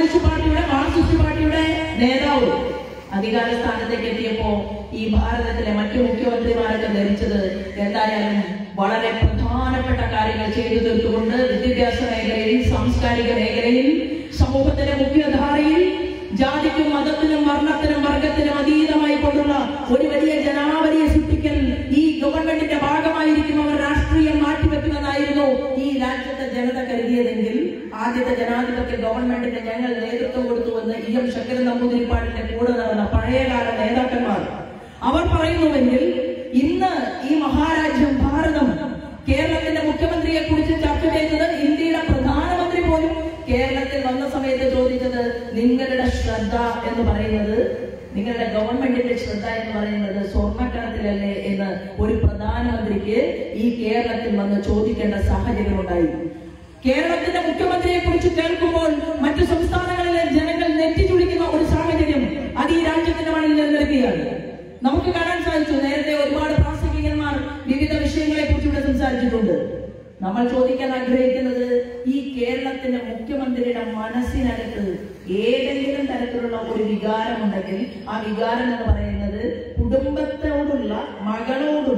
communist പാർട്ടിയുടെ Marxist പാർട്ടിയുടെ നേതാവ് അധികാര സ്ഥാനത്തേക്ക് എത്തിയപ്പോ ഈ ഭാരതത്തിലെ മറ്റു മുഖ്യമന്ത്രിമാരൊക്കെ ധരിച്ചത് എന്തായാലും വളരെ പ്രധാനപ്പെട്ട കാര്യങ്ങൾ ചെയ്തു തീർത്തുകൊണ്ട് വിദ്യാഭ്യാസ മേഖലയിൽ സാംസ്കാരിക മേഖലയിൽ സമൂഹത്തിന്റെ മുഖ്യധാരയിൽ ജാതിക്കും മതത്തിനും വർണ്ണത്തിനും വർഗത്തിനും അതീതമായി കൊണ്ടുള്ള ഒരു വലിയ ജനാവലിയെ സൃഷ്ടിക്കൽ ഈ ഗവൺമെന്റിന്റെ ഭാഗമായിരിക്കുന്നവർ രാഷ്ട്രീയം മാറ്റിവെക്കുമെന്നായിരുന്നു ഈ രാജ്യത്തെ ജനത കരുതിയതെങ്കിൽ ആദ്യത്തെ ജനാധിപത്യ ഗവൺമെന്റിന് ഞങ്ങൾ നേതൃത്വം കൊടുത്തുവെന്ന് ഇ എം ശങ്കരൻ നമ്പൂതിരിപ്പാടിന്റെ കൂടെ നടന്ന പഴയകാല നേതാക്കന്മാർ അവർ പറയുന്നുവെങ്കിൽ ഇന്ന് ഈ മഹാരാജ്യം ഭാരതം കേരളത്തിന്റെ മുഖ്യമന്ത്രിയെ കുറിച്ച് ചർച്ച ചെയ്തത് ഇന്ത്യയുടെ പ്രധാനമന്ത്രി പോലും കേരളത്തിൽ വന്ന സമയത്ത് ചോദിച്ചത് നിങ്ങളുടെ ശ്രദ്ധ എന്ന് പറയുന്നത് നിങ്ങളുടെ ഗവൺമെന്റിന്റെ ശ്രദ്ധ എന്ന് പറയുന്നത് സ്വർണ്ണക്കണത്തിലല്ലേ എന്ന് ഒരു പ്രധാനമന്ത്രിക്ക് ഈ കേരളത്തിൽ വന്ന് ചോദിക്കേണ്ട സാഹചര്യം ഉണ്ടായി കേരളത്തിന്റെ മുഖ്യമന്ത്രിയെ കുറിച്ച് കേൾക്കുമ്പോൾ മറ്റു സംസ്ഥാനങ്ങളിലെ ജനങ്ങൾ നെറ്റി ചുളിക്കുന്ന ഒരു സാഹചര്യം അത് ഈ രാജ്യത്തിന്റെ മണ്ണിൽ നിലനിൽക്കുകയാണ് നമുക്ക് കാണാൻ സാധിച്ചു നേരത്തെ ഒരുപാട് പ്രാസംഗികന്മാർ വിവിധ വിഷയങ്ങളെ കുറിച്ച് ഇവിടെ സംസാരിച്ചിട്ടുണ്ട് നമ്മൾ ചോദിക്കാൻ ആഗ്രഹിക്കുന്നത് ഈ കേരളത്തിന്റെ മുഖ്യമന്ത്രിയുടെ മനസ്സിനകത്ത് ഏതെങ്കിലും തരത്തിലുള്ള ഒരു വികാരമുണ്ടെങ്കിൽ ആ വികാരം എന്ന് പറയുന്നത് കുടുംബത്തോടുള്ള മകളോടുള്ള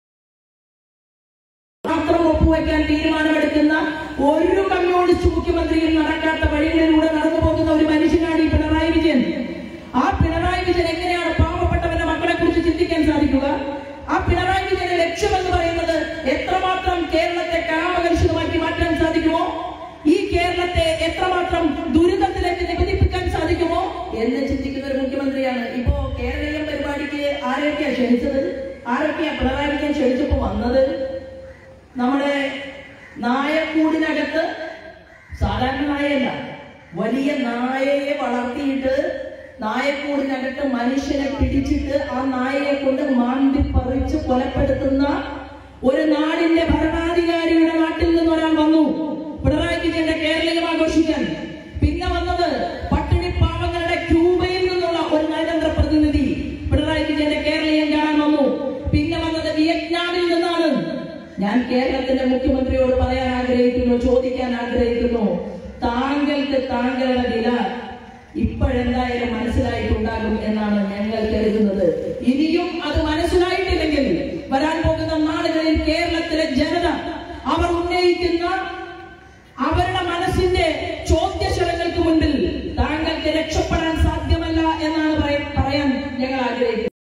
മാത്രം ഒപ്പുവെക്കാൻ തീരുമാനമെടുക്കുന്ന ഒരു കമ്മ്യൂണിസ്റ്റ് മുഖ്യമന്ത്രിയും നടക്കാത്ത വഴികളിലൂടെ നടന്നു പോകുന്ന ഒരു മനുഷ്യനാണ് ഈ പിണറായി വിജയൻ ആ പിണറായി വിജയൻ എങ്ങനെയാണ് പാവപ്പെട്ടവന്റെ മക്കളെ കുറിച്ച് ചിന്തിക്കാൻ സാധിക്കുക ആ പിണറായി വിജയന്റെ ലക്ഷ്യം എന്ന് പറയുന്നത് എത്രമാത്രം കേരളത്തെ കലാപകലുഷിതമാക്കി മാറ്റാൻ സാധിക്കുമോ ഈ കേരളത്തെ എത്രമാത്രം ദുരിതത്തിലേക്ക് നിബന്ധിപ്പിക്കാൻ സാധിക്കുമോ എന്ന് ചിന്തിക്കുന്ന ഒരു മുഖ്യമന്ത്രിയാണ് ഇപ്പോ കേരളീയം പരിപാടിക്ക് ആരൊക്കെയാ ക്ഷണിച്ചത് ആരൊക്കെയാ പിണറായി വിജയൻ ക്ഷണിച്ചപ്പോ വന്നത് നമ്മുടെ നായക്കൂടിനകത്ത് സാധാരണ നായയല്ല വലിയ നായയെ വളർത്തിയിട്ട് നായക്കൂടിനകത്ത് മനുഷ്യനെ പിടിച്ചിട്ട് ആ നായയെ കൊണ്ട് മാന്തി പറിച്ച് കൊലപ്പെടുത്തുന്ന ഒരു നാടിന്റെ ഭരണാധികാരിയുടെ നാട്ടിൽ നിന്ന് ഒരാൾ വന്നു പിണറായി വിജയന്റെ കേരളീയം ആഘോഷിക്കാൻ പിന്നെ വന്നത് പട്ടിണി പാവങ്ങളുടെ ക്യൂബയിൽ നിന്നുള്ള ഒരു നയതന്ത്ര പ്രതിനിധി പിണറായി വിജയന്റെ കേരളീയം കാണാൻ വന്നു പിന്നെ വന്നത് വിയറ്റ്നാമിൽ നിന്നാണ് ഞാൻ കേരളത്തിന്റെ മുഖ്യമന്ത്രിയോട് പറയാൻ ആഗ്രഹിക്കുന്നു ചോദിക്കാൻ ആഗ്രഹിക്കുന്നു താങ്കൾക്ക് താങ്കളുടെ വില ഇപ്പോഴെന്തായാലും മനസ്സിലായിട്ടുണ്ടാകും എന്നാണ് ഞങ്ങൾ കരുതുന്നത് ഇനിയും അത് മനസ്സിലായി